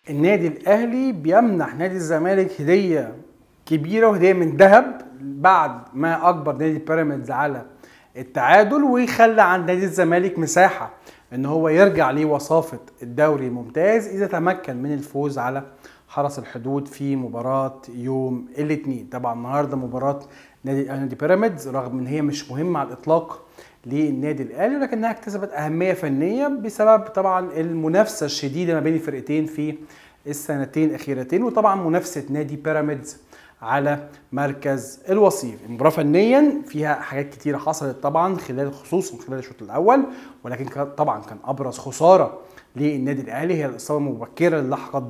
النادي الاهلي بيمنح نادي الزمالك هديه كبيره وهديه من ذهب بعد ما اكبر نادي بيراميدز على التعادل ويخلى عند نادي الزمالك مساحه ان هو يرجع لوصافه الدوري الممتاز اذا تمكن من الفوز على حرس الحدود في مباراه يوم الاثنين طبعا النهارده مباراه نادي نادي بيراميدز رغم ان هي مش مهمه على الاطلاق للنادي الاهلي ولكنها اكتسبت اهميه فنيه بسبب طبعا المنافسه الشديده ما بين الفرقتين في السنتين الاخيرتين وطبعا منافسه نادي بيراميدز على مركز الوصيف المباراه فنيا فيها حاجات كتيره حصلت طبعا خلال خصوصا خلال الشوط الاول ولكن طبعا كان ابرز خساره للنادي الاهلي هي الاصابه المبكره اللي لحقت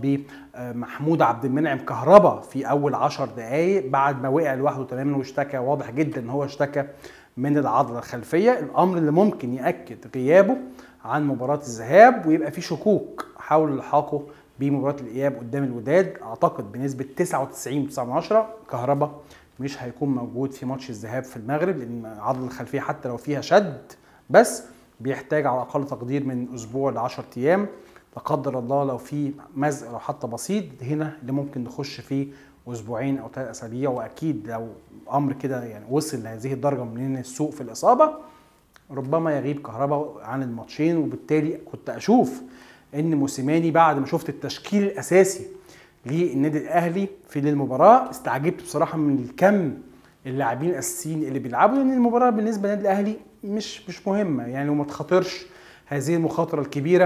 بمحمود عبد المنعم كهربا في اول 10 دقائق بعد ما وقع لوحده تماما واشتكى واضح جدا ان هو اشتكى من العضله الخلفيه الامر اللي ممكن ياكد غيابه عن مباراه الذهاب ويبقى في شكوك حول الحاقه بمباراه الاياب قدام الوداد اعتقد بنسبه 99.9 كهربا مش هيكون موجود في ماتش الذهاب في المغرب لان العضله الخلفيه حتى لو فيها شد بس بيحتاج على اقل تقدير من اسبوع ل 10 ايام لا قدر الله لو في مزق او حتى بسيط هنا اللي ممكن نخش فيه اسبوعين او ثلاث اسابيع واكيد لو امر كده يعني وصل لهذه الدرجه من السوء في الاصابه ربما يغيب كهربا عن الماتشين وبالتالي كنت اشوف ان موسيماني بعد ما شفت التشكيل الاساسي للنادي الاهلي في المباراه استعجبت بصراحه من الكم اللاعبين الاساسيين اللي بيلعبوا لان المباراه بالنسبه للنادي الاهلي مش مش مهمه يعني وما تخاطرش هذه المخاطره الكبيره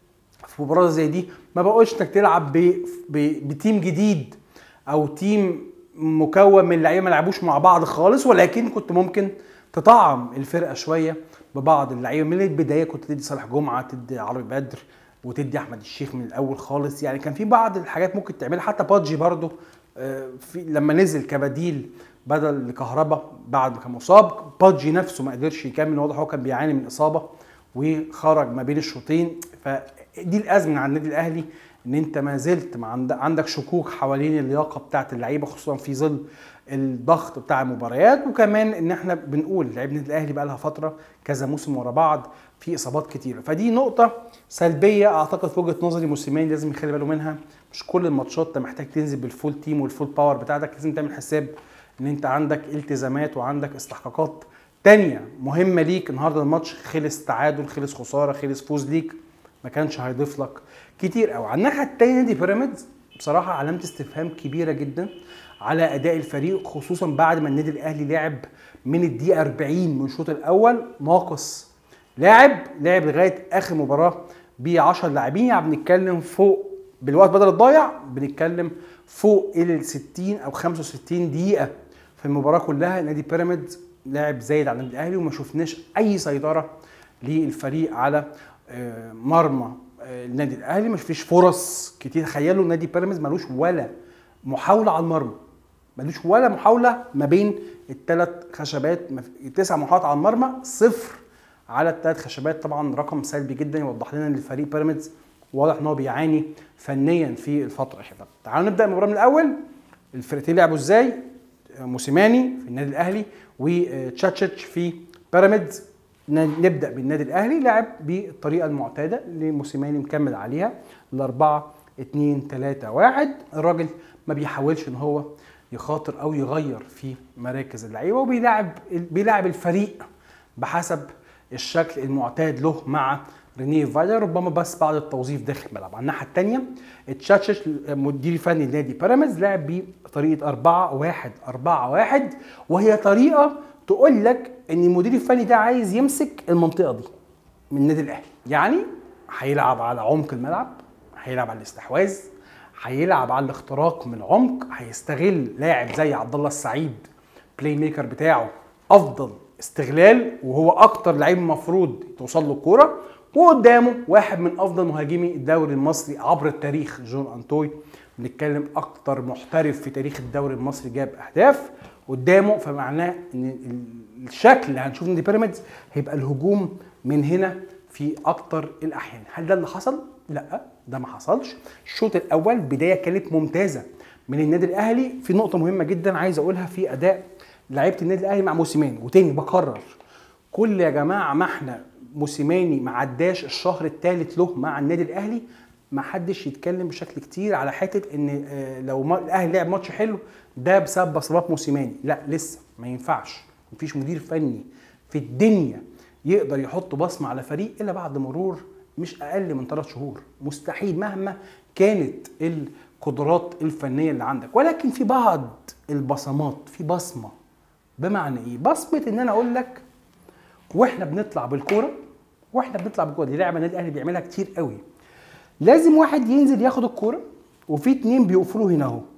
في مباراه زي دي ما بقولش انك تلعب ب... ب... بتيم جديد او تيم مكون من لعيبه ما لعبوش مع بعض خالص ولكن كنت ممكن تطعم الفرقه شويه ببعض اللعيبه من البدايه كنت تدي صالح جمعه تدي عربي بدر وتدي احمد الشيخ من الاول خالص يعني كان في بعض الحاجات ممكن تعملها حتى بادجي برضو في لما نزل كبديل بدل لكهربا بعد ما كان مصاب بادجي نفسه ما قدرش يكمل واضح هو كان بيعاني من اصابه وخرج ما بين الشوطين فدي الازمه على النادي الاهلي ان انت ما زلت ما عندك شكوك حوالين اللياقه بتاعه اللعيبه خصوصا في ظل الضغط بتاع المباريات وكمان ان احنا بنقول لعيبه الاهلي بقى لها فتره كذا موسم ورا بعض في اصابات كتيره فدي نقطه سلبيه اعتقد في وجهه نظري موسيماني لازم يخلي باله منها مش كل الماتشات انت محتاج تنزل بالفول تيم والفول باور بتاعتك لازم تعمل حساب ان انت عندك التزامات وعندك استحقاقات تانية مهمه ليك النهارده الماتش خلص تعادل خلص خساره خلص فوز ليك ما كانش هيضيف لك كتير قوي على الناحيه التانيه نادي بيراميدز بصراحه علامه استفهام كبيره جدا على اداء الفريق خصوصا بعد ما النادي الاهلي لعب من الدقيقه 40 من الشوط الاول ناقص لاعب لعب لغايه اخر مباراه ب 10 لاعبين يعني بنتكلم فوق بالوقت بدل الضايع بنتكلم فوق ال 60 او 65 دقيقه في المباراه كلها نادي بيراميدز لاعب زايد على النادي الاهلي وما شفناش اي سيطره للفريق على مرمى النادي الاهلي مش فيش فرص كتير تخيلوا نادي بيراميدز ملوش ولا محاوله على المرمى ملوش ولا محاوله ما بين الثلاث خشبات تسع محاولات على المرمى صفر على الثلاث خشبات طبعا رقم سلبي جدا يوضح لنا ان الفريق بيراميدز واضح ان هو بيعاني فنيا في الفتره الاخيره تعالوا نبدا المباراه من الاول الفرقتين لعبوا ازاي موسيماني في النادي الاهلي وتشاتشيتش في بيراميدز نبدا بالنادي الاهلي لعب بالطريقه المعتاده اللي موسيماني مكمل عليها الاربعه 2 3 1 الراجل ما بيحاولش ان هو يخاطر او يغير في مراكز اللعيبه وبيلعب بيلعب الفريق بحسب الشكل المعتاد له مع رينيه فايلر ربما بس بعد التوظيف داخل الملعب على الناحيه الثانيه تشاتشيش مدير الفني لنادي بيراميدز لعب بطريقه 4 1 4 1 وهي طريقه تقول لك ان المدير الفني ده عايز يمسك المنطقه دي من النادي الاهلي يعني هيلعب على عمق الملعب هيلعب على الاستحواذ هيلعب على الاختراق من العمق هيستغل لاعب زي عبد الله السعيد بلاي ميكر بتاعه افضل استغلال وهو اكتر لعيب المفروض توصل له الكوره وقدامه واحد من افضل مهاجمي الدوري المصري عبر التاريخ جون انتوي بنتكلم اكتر محترف في تاريخ الدوري المصري جاب اهداف قدامه فمعناه ان الشكل اللي هنشوفه نادي بيراميدز هيبقى الهجوم من هنا في اكتر الاحيان هل ده اللي حصل لا ده ما حصلش الشوط الاول بدايه كانت ممتازه من النادي الاهلي في نقطه مهمه جدا عايز اقولها في اداء لعيبه النادي الاهلي مع موسيماني وتاني بكرر كل يا جماعه ما احنا موسيماني ما عداش الشهر الثالث له مع النادي الاهلي ما حدش يتكلم بشكل كتير على حته ان آه، لو ما- الاهلي لعب ماتش حلو ده بسبب بصمات موسيماني لا لسه ما ينفعش مفيش مدير فني في الدنيا يقدر يحط بصمه على فريق الا بعد مرور مش اقل من ثلاث شهور مستحيل مهما كانت القدرات الفنيه اللي عندك ولكن في بعض البصمات في بصمه بمعنى ايه بصمه ان انا اقول لك واحنا بنطلع بالكوره واحنا بنطلع بالكوره دي لعبه النادي الاهلي بيعملها كتير قوي لازم واحد ينزل ياخد الكوره وفي اتنين بيقفلوا هنا اهو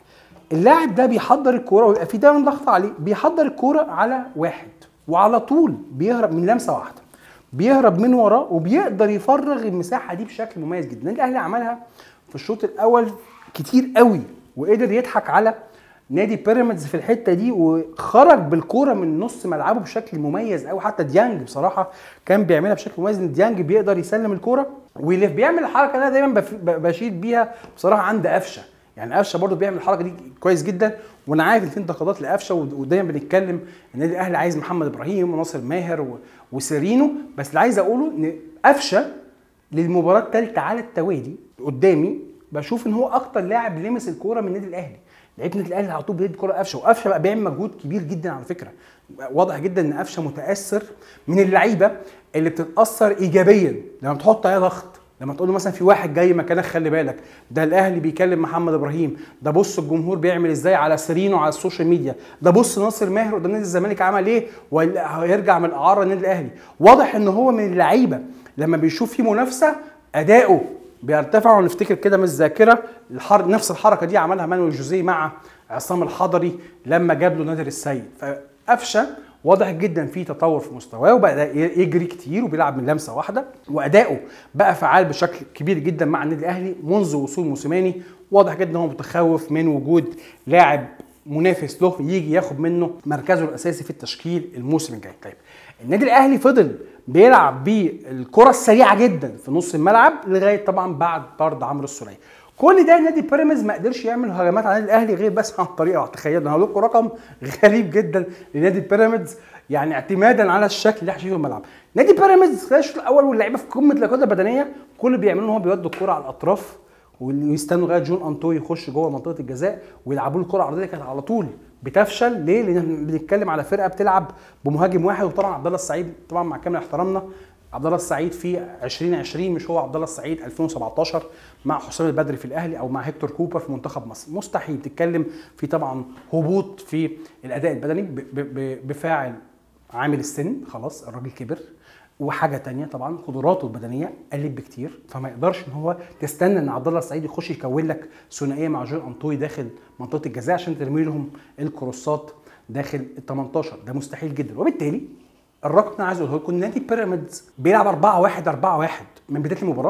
اللاعب ده بيحضر الكوره ويبقى في دايما ضغط عليه بيحضر الكوره على واحد وعلى طول بيهرب من لمسه واحده بيهرب من وراه وبيقدر يفرغ المساحه دي بشكل مميز جدا النادي الاهلي عملها في الشوط الاول كتير قوي وقدر يضحك على نادي بيراميدز في الحته دي وخرج بالكوره من نص ملعبه بشكل مميز قوي حتى ديانج بصراحه كان بيعملها بشكل مميز ان ديانج بيقدر يسلم الكوره واللي بيعمل الحركه اللي انا دايما بف- ب- بشيد بيها بصراحه عند قفشه يعني قفشه برضو بيعمل الحركه دي كويس جدا وانا عارف ان في انتقادات لقفشه ود- ودايما بنتكلم النادي الاهلي عايز محمد ابراهيم وناصر ماهر و- وسيرينو بس اللي عايز اقوله ان قفشه للمباراه الثالثه على التوالي قدامي بشوف ان هو اكتر لاعب لمس الكوره من النادي الاهلي لعيبه النادي الاهلي على طول بيدي الكوره قفشه وقفشه بقى بيعمل مجهود كبير جدا على فكره واضح جدا ان قفشه متاثر من اللعيبه اللي بتتاثر ايجابيا لما بتحط عليه ضغط لما تقول له مثلا في واحد جاي مكانك خلي بالك ده الاهلي بيكلم محمد ابراهيم ده بص الجمهور بيعمل ازاي على سيرينو على السوشيال ميديا ده بص ناصر ماهر قدام نادي الزمالك عمل ايه وهيرجع من الاعاره النادي الاهلي واضح ان هو من اللعيبه لما بيشوف في منافسه اداؤه بيرتفع ونفتكر كده من الذاكره الحر... نفس الحركه دي عملها مانويل جوزيه مع عصام الحضري لما جاب له نادر السيد فقفشه واضح جدا في تطور في مستواه وبقى يجري كتير وبيلعب من لمسه واحده واداؤه بقى فعال بشكل كبير جدا مع النادي الاهلي منذ وصول موسيماني واضح جدا ان هو متخوف من وجود لاعب منافس له يجي ياخد منه مركزه الاساسي في التشكيل الموسم الجاي طيب النادي الاهلي فضل بيلعب بالكره السريعه جدا في نص الملعب لغايه طبعا بعد طرد عمرو السوليه كل ده نادي بيراميدز ما قدرش يعمل هجمات على النادي الاهلي غير بس عن طريقه تخيلوا انا هقول لكم رقم غريب جدا لنادي بيراميدز يعني اعتمادا على الشكل اللي احنا شايفه في الملعب نادي بيراميدز خلال الشوط الاول واللعيبه في قمه اللياقه البدنيه كل اللي بيعملوه ان هو بيودوا الكره على الاطراف ويستنوا لغايه جون انطو يخش جوه منطقه الجزاء ويلعبوا له الكره العرضيه كانت على طول بتفشل ليه؟ لان احنا بنتكلم على فرقه بتلعب بمهاجم واحد وطبعا عبد الله السعيد طبعا مع كامل احترامنا عبد الله السعيد في 2020 مش هو عبد الله السعيد 2017 مع حسام البدري في الاهلي او مع هيكتور كوبر في منتخب مصر مستحيل تتكلم في طبعا هبوط في الاداء البدني ب- ب- بفاعل عامل السن خلاص الراجل كبر وحاجه تانية طبعا قدراته البدنيه قلت بكتير فما يقدرش ان هو تستنى ان عبد الله السعيد يخش يكون لك ثنائيه مع جون انطوي داخل منطقه الجزاء عشان ترمي لهم الكروسات داخل ال 18 ده مستحيل جدا وبالتالي الرقم اللي انا عايز اقوله لكم نادي بيراميدز بيلعب 4 1 4 1 من بدايه المباراه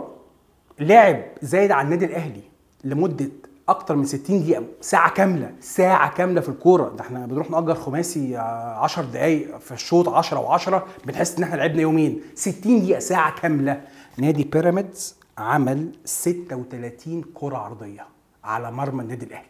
لعب زايد على النادي الاهلي لمده اكتر من 60 دقيقه ساعه كامله ساعه كامله في الكوره ده احنا بنروح نأجر خماسي 10 دقائق في الشوط 10 و10 بنحس ان احنا لعبنا يومين 60 دقيقه ساعه كامله نادي بيراميدز عمل 36 كره عرضيه على مرمى النادي الاهلي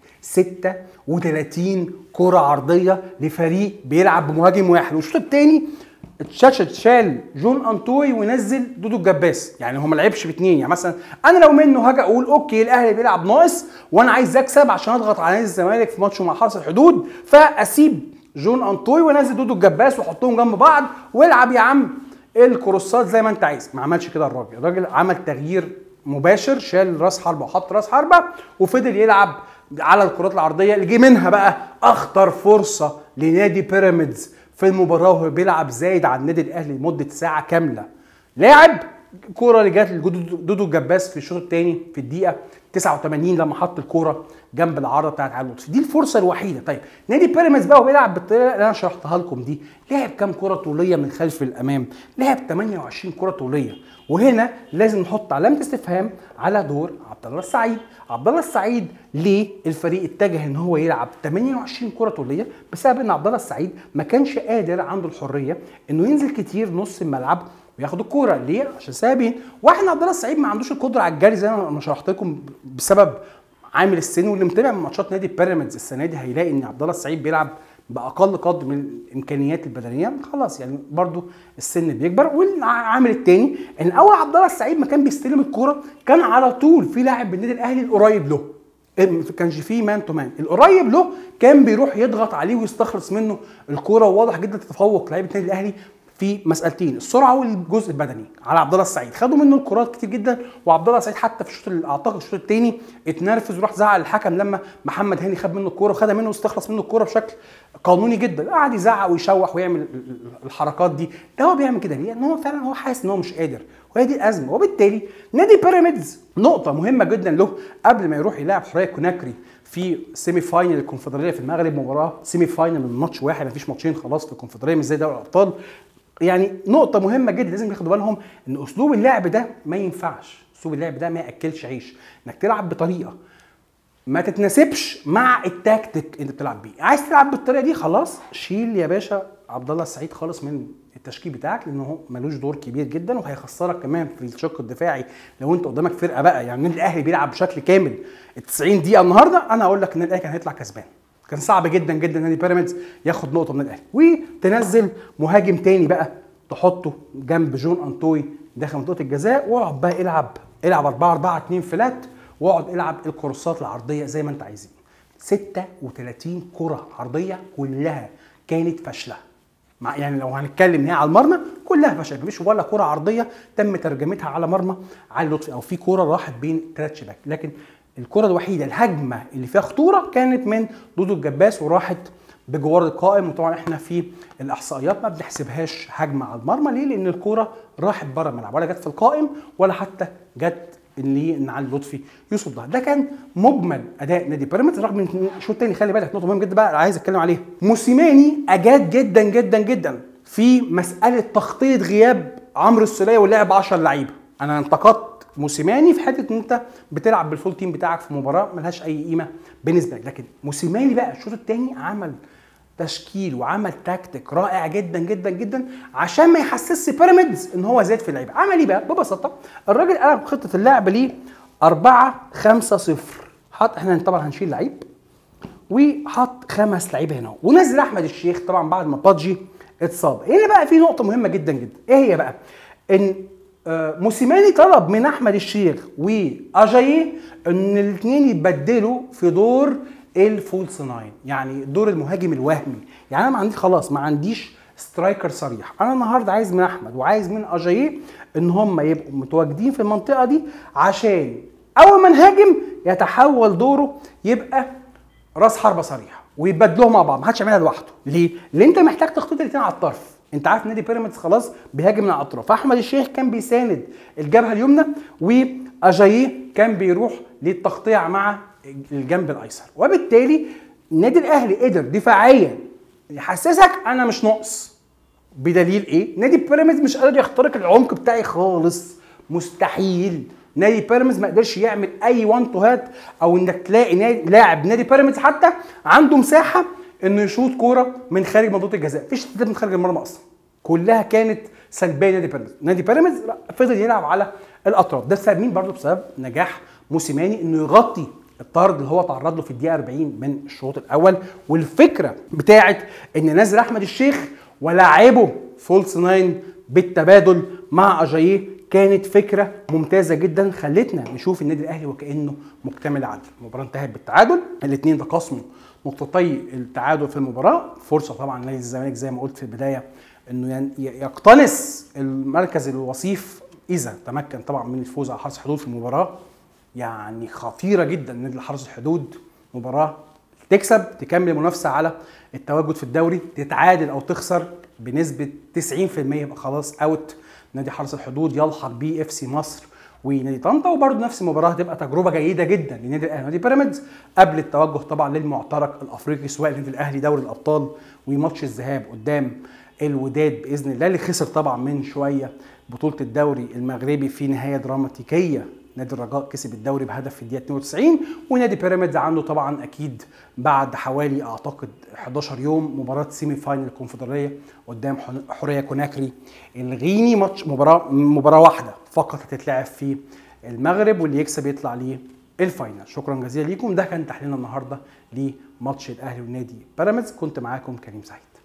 36 كره عرضيه لفريق بيلعب بمهاجم واحد والشوط الثاني اتشاشت شال جون انطوي ونزل دودو الجباس يعني هو ما لعبش باثنين يعني مثلا انا لو منه هاجي اقول اوكي الاهلي بيلعب ناقص وانا عايز اكسب عشان اضغط على نادي الزمالك في ماتشه مع حرس الحدود فاسيب جون انطوي وانزل دودو الجباس واحطهم جنب بعض والعب يا عم الكروسات زي ما انت عايز ما عملش كده الراجل الراجل عمل تغيير مباشر شال راس حربه وحط راس حربه وفضل يلعب على الكرات العرضيه اللي جه منها بقى اخطر فرصه لنادي بيراميدز في المباراه وهو بيلعب زايد على النادي الاهلي لمده ساعه كامله لاعب كوره اللي جت لدودو الجباس في الشوط الثاني في الدقيقه 89 لما حط الكوره جنب العارضه بتاعت علي لطفي دي الفرصه الوحيده طيب نادي بيراميدز بقى وبيلعب بالطريقه اللي انا شرحتها لكم دي لعب كام كره طوليه من خلف الامام لعب 28 كره طوليه وهنا لازم نحط علامه استفهام على دور عبد الله السعيد عبد الله السعيد ليه الفريق اتجه ان هو يلعب 28 كره طوليه بسبب ان عبد الله السعيد ما كانش قادر عنده الحريه انه ينزل كتير نص الملعب وياخد الكوره ليه عشان سببين واحد عبد الله السعيد ما عندوش القدره على الجري زي ما شرحت لكم بسبب عامل السن واللي متابع من ماتشات نادي بيراميدز السنه دي هيلاقي ان عبد الله السعيد بيلعب باقل قدر من الامكانيات البدنيه خلاص يعني برضو السن بيكبر والعامل الثاني ان اول عبد الله السعيد ما كان بيستلم الكوره كان على طول في لاعب بالنادي الاهلي القريب له ما كانش فيه مان تو مان القريب له كان بيروح يضغط عليه ويستخلص منه الكوره وواضح جدا تفوق لعيبه النادي الاهلي في مسالتين السرعه والجزء البدني على عبد الله السعيد خدوا منه الكرات كتير جدا وعبد الله السعيد حتى في الشوط اعتقد الشوط الثاني اتنرفز وراح زعل الحكم لما محمد هاني خد منه الكوره وخدها منه واستخلص منه الكوره بشكل قانوني جدا قعد يزعق ويشوح ويعمل الحركات دي ده هو بيعمل كده ليه؟ ان هو فعلا هو حاسس ان هو مش قادر وهي دي الازمه وبالتالي نادي بيراميدز نقطه مهمه جدا له قبل ما يروح يلاعب حريه كوناكري في سيمي فاينل الكونفدراليه في المغرب مباراه سيمي فاينل من ماتش واحد مفيش ماتشين خلاص في الكونفدراليه مش زي دوري الابطال يعني نقطة مهمة جدا لازم ياخدوا بالهم ان اسلوب اللعب ده ما ينفعش، اسلوب اللعب ده ما ياكلش عيش، انك تلعب بطريقة ما تتناسبش مع التكتيك اللي بتلعب بيه، عايز تلعب بالطريقة دي خلاص شيل يا باشا عبد الله السعيد خالص من التشكيل بتاعك لانه هو ملوش دور كبير جدا وهيخسرك كمان في الشق الدفاعي لو انت قدامك فرقه بقى يعني الاهلي بيلعب بشكل كامل ال 90 دقيقه النهارده انا اقول لك ان الاهلي كان هيطلع كسبان كان صعب جدا جدا نادي بيراميدز ياخد نقطه من الاهلي وتنزل مهاجم تاني بقى تحطه جنب جون انطوي داخل منطقه الجزاء واقعد بقى العب العب 4 4 2 فلات واقعد العب الكورسات العرضيه زي ما انت عايزين 36 كره عرضيه كلها كانت فاشله مع يعني لو هنتكلم هي على المرمى كلها فشل مفيش ولا كره عرضيه تم ترجمتها على مرمى علي لطفي او في كره راحت بين ثلاث شباك لكن الكره الوحيده الهجمه اللي فيها خطوره كانت من دودو الجباس وراحت بجوار القائم وطبعا احنا في الاحصائيات ما بنحسبهاش هجمه على المرمى ليه؟ لان الكوره راحت بره الملعب ولا جت في القائم ولا حتى جت اللي ان علي لطفي يصدها ده كان مجمل اداء نادي بيراميدز رغم ان الشوط الثاني خلي بالك نقطه مهمه جدا بقى عايز اتكلم عليها موسيماني اجاد جدا جدا جدا في مساله تخطيط غياب عمرو السوليه واللعب 10 لعيبه انا انتقدت موسيماني في حته ان انت بتلعب بالفول تيم بتاعك في مباراه ملهاش اي قيمه بالنسبه لك لكن موسيماني بقى الشوط الثاني عمل تشكيل وعمل تكتيك رائع جدا جدا جدا عشان ما يحسسش بيراميدز ان هو زاد في اللعيبه عمل ايه بقى ببساطه الراجل قلب خطه اللعب ليه 4 5 0 حط احنا طبعا هنشيل لعيب وحط خمس لعيبه هنا ونزل احمد الشيخ طبعا بعد ما بادجي اتصاب هنا بقى في نقطه مهمه جدا جدا ايه هي بقى ان موسيماني طلب من احمد الشيخ واجاييه ان الاثنين يتبدلوا في دور الفولس ناين يعني دور المهاجم الوهمي يعني انا ما عندي خلاص ما عنديش سترايكر صريح انا النهارده عايز من احمد وعايز من اجاييه ان هم يبقوا متواجدين في المنطقه دي عشان اول ما نهاجم يتحول دوره يبقى راس حربه صريح ويبدلوهم مع بعض ما حدش يعملها لوحده ليه لان انت محتاج تخطيط الاثنين على الطرف انت عارف نادي بيراميدز خلاص بيهاجم من الاطراف فاحمد الشيخ كان بيساند الجبهه اليمنى واجاييه كان بيروح للتقطيع مع الجنب الايسر وبالتالي النادي الاهلي قدر دفاعيا يحسسك انا مش ناقص بدليل ايه نادي بيراميدز مش قادر يخترق العمق بتاعي خالص مستحيل نادي بيراميدز ما قدرش يعمل اي وان تو هات او انك تلاقي نادي لاعب نادي بيراميدز حتى عنده مساحه انه يشوط كوره من خارج منطقه الجزاء مفيش تسديدات من خارج المرمى اصلا كلها كانت سلبيه نادي بيراميدز نادي بيراميدز فضل يلعب على الاطراف ده بسبب مين برضه بسبب نجاح موسيماني انه يغطي الطرد اللي هو تعرض له في الدقيقه 40 من الشوط الاول والفكره بتاعت ان نزل احمد الشيخ ولاعبه فولس ناين بالتبادل مع اجاييه كانت فكره ممتازه جدا خلتنا نشوف النادي الاهلي وكانه مكتمل عدل المباراه انتهت بالتعادل الاثنين تقاسموا نقطتي التعادل في المباراه فرصه طبعا نادي الزمالك زي ما قلت في البدايه انه يقتنص المركز الوصيف اذا تمكن طبعا من الفوز على حرس الحدود في المباراه يعني خطيره جدا نادي حرس الحدود مباراه تكسب تكمل المنافسه على التواجد في الدوري تتعادل او تخسر بنسبه 90% يبقى خلاص اوت نادي حرس الحدود يلحق بيه اف سي مصر ونادي طنطا وبرده نفس المباراه هتبقى تجربه جيده جدا لنادي الاهلي ونادي بيراميدز قبل التوجه طبعا للمعترك الافريقي سواء النادي الاهلي دوري الابطال وماتش الذهاب قدام الوداد باذن الله اللي خسر طبعا من شويه بطوله الدوري المغربي في نهايه دراماتيكيه نادي الرجاء كسب الدوري بهدف في الدقيقه 92 ونادي بيراميدز عنده طبعا اكيد بعد حوالي اعتقد 11 يوم مباراه سيمي فاينل الكونفدراليه قدام حوريه كوناكري الغيني ماتش مباراه مباراه واحده فقط هتتلعب في المغرب واللي يكسب يطلع ليه الفاينل شكرا جزيلا ليكم ده كان تحليلنا النهارده ماتش الاهلي ونادي بيراميدز كنت معاكم كريم سعيد